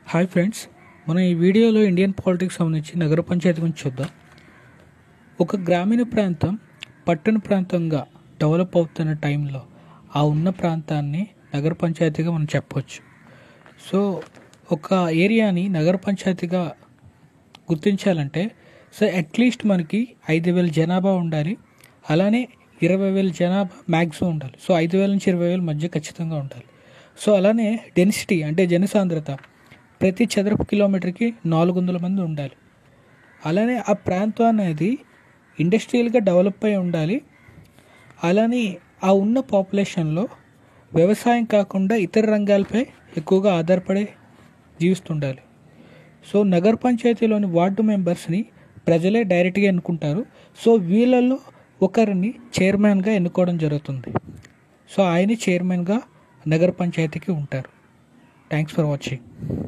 hi friends మనం ఈ వీడియోలో ఇండియన్ పాలిటిక్స్ సంబంధించి నగర పంచాయతీ గురించి చూద్దాం ఒక గ్రామీణ ప్రాంతం పట్టణ ప్రాంతంగా డెవలప్ అవుతున్న టైంలో ఆ ఉన్న ప్రాంతాన్ని నగర పంచాయతీగా మనం చెప్పవచ్చు సో ఒక ఏరియాని నగర పంచాయతీగా గుర్తించాలంటే సో అట్లీస్ట్ మనకి ఐదు వేల జనాభా ఉండాలి అలానే ఇరవై వేల జనాభా మ్యాక్సిమం ఉండాలి సో ఐదు వేల నుంచి ఇరవై వేల మధ్య ఖచ్చితంగా ఉండాలి సో అలానే డెన్సిటీ అంటే జనసాంద్రత ప్రతి చదరపు కిలోమీటర్కి నాలుగు వందల మంది ఉండాలి అలానే ఆ ప్రాంతం అనేది ఇండస్ట్రియల్గా డెవలప్ అయి ఉండాలి అలానే ఆ ఉన్న పాపులేషన్లో వ్యవసాయం కాకుండా ఇతర రంగాలపై ఎక్కువగా ఆధారపడి జీవిస్తుండాలి సో నగర పంచాయతీలోని వార్డు మెంబర్స్ని ప్రజలే డైరెక్ట్గా ఎన్నుకుంటారు సో వీళ్ళల్లో ఒకరిని చైర్మన్గా ఎన్నుకోవడం జరుగుతుంది సో ఆయన చైర్మన్గా నగర పంచాయతీకి ఉంటారు థ్యాంక్స్ ఫర్ వాచింగ్